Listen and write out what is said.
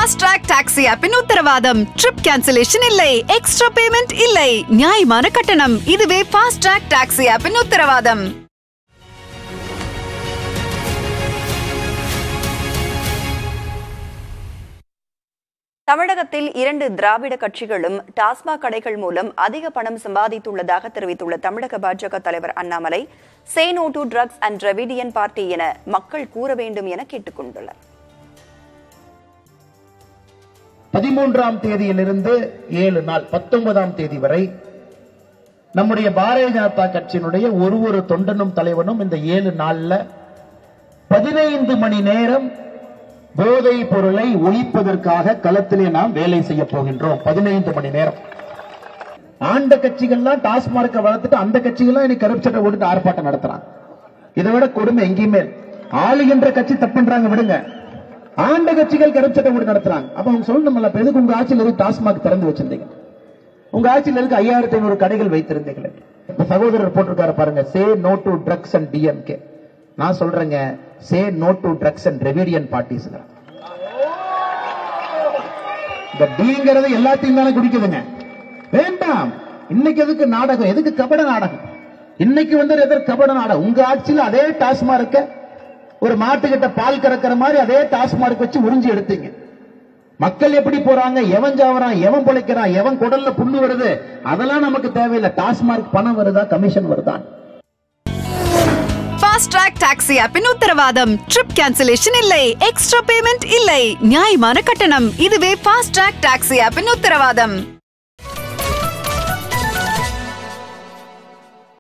Fast track taxi ஆப்பின் உத்தரவாதம் trip cancellation இல்லை எக்ஸ்ட்ரா பேமெண்ட் இல்லை நியாயமான கட்டணம் இதுவே ஃபாஸ்ட் ட்ராக் டாக்ஸி ஆப்பின் உத்தரவாதம் தமிழகத்தில் இரண்டு திராவிட கட்சிகளும் டாஸ்மாக் கடைகள் மூலம் அதிக பணம் சம்பாதித்துள்ளதாக தெரிவித்துள்ள தமிழக பாஜக தலைவர் Annamalai say no to drugs and Dravidian party என மக்கள் கூற வேண்டும் என கேட்டுக் கொண்டுள்ளார் பதிமூன்றாம் தேதியிலிருந்து ஏழு நாள் பத்தொன்பதாம் தேதி வரை நம்முடைய பாரதிய ஜனதா கட்சியினுடைய ஒரு ஒரு தொண்டனும் தலைவனும் இந்த ஏழு நாள்ல பதினைந்து மணி நேரம் போதைப் பொருளை ஒழிப்பதற்காக களத்திலே நாம் வேலை செய்ய போகின்றோம் பதினைந்து மணி நேரம் ஆண்ட கட்சிகள்லாம் டாஸ்மார்க்கை வளர்த்துட்டு அந்த கட்சிகள்லாம் இன்னைக்கு கருப்பு சட்டை போட்டுட்டு ஆர்ப்பாட்டம் நடத்துறாங்க இதை விட கொடுமை எங்கேயுமே இல்லை. ஆளுகின்ற கட்சி தப்புன்றாங்க விடுங்க ஆண்ட கட்சிகள் கருப்பு சட்டை போட்டு நடத்துறாங்க அப்ப அவங்க சொல்லணும்ல இப்ப எதுக்கு உங்க ஆட்சியில் எதுக்கு டாஸ்மாக் திறந்து வச்சிருந்தீங்க உங்க ஆட்சியில் இருக்கு ஐயாயிரத்தி ஐநூறு கடைகள் வைத்திருந்தீங்களே இப்ப சகோதரர் போட்டிருக்காரு பாருங்க say no to drugs and DMK நான் சொல்றேங்க say no to drugs and Dravidian parties இந்த டீங்கிறது எல்லாத்தையும் தானே குடிக்குதுங்க வேண்டாம் இன்னைக்கு எதுக்கு நாடகம் எதுக்கு கபட நாடகம் இன்னைக்கு வந்து எதற்கு கபட நாடகம் உங்க ஆட்சியில் அதே டாஸ்மார்க்க ஒரு மாட்டுக்கிட்ட பால் கறக்கிற மாதிரி அதே டாஸ்மார்க் வச்சு உறிஞ்சி எடுத்தீங்க மக்கள் எப்படி போறாங்க எவன் சாவறான் எவன் பிழைக்கிறான் எவன் குடல்ல புண்ணு வருது அதெல்லாம் நமக்கு தேவையில்லை டாஸ்மார்க் பணம் வருதா கமிஷன் வருதா ஃபாஸ்ட் ட்ராக் டாக்ஸி ஆப்பின் உத்தரவாதம் ட்ரிப் கேன்சலேஷன் இல்லை எக்ஸ்ட்ரா பேமெண்ட் இல்லை நியாயமான கட்டணம் இதுவே ஃபாஸ்ட் ட்ராக் டாக்ஸி ஆப்பின் உத்தரவாதம்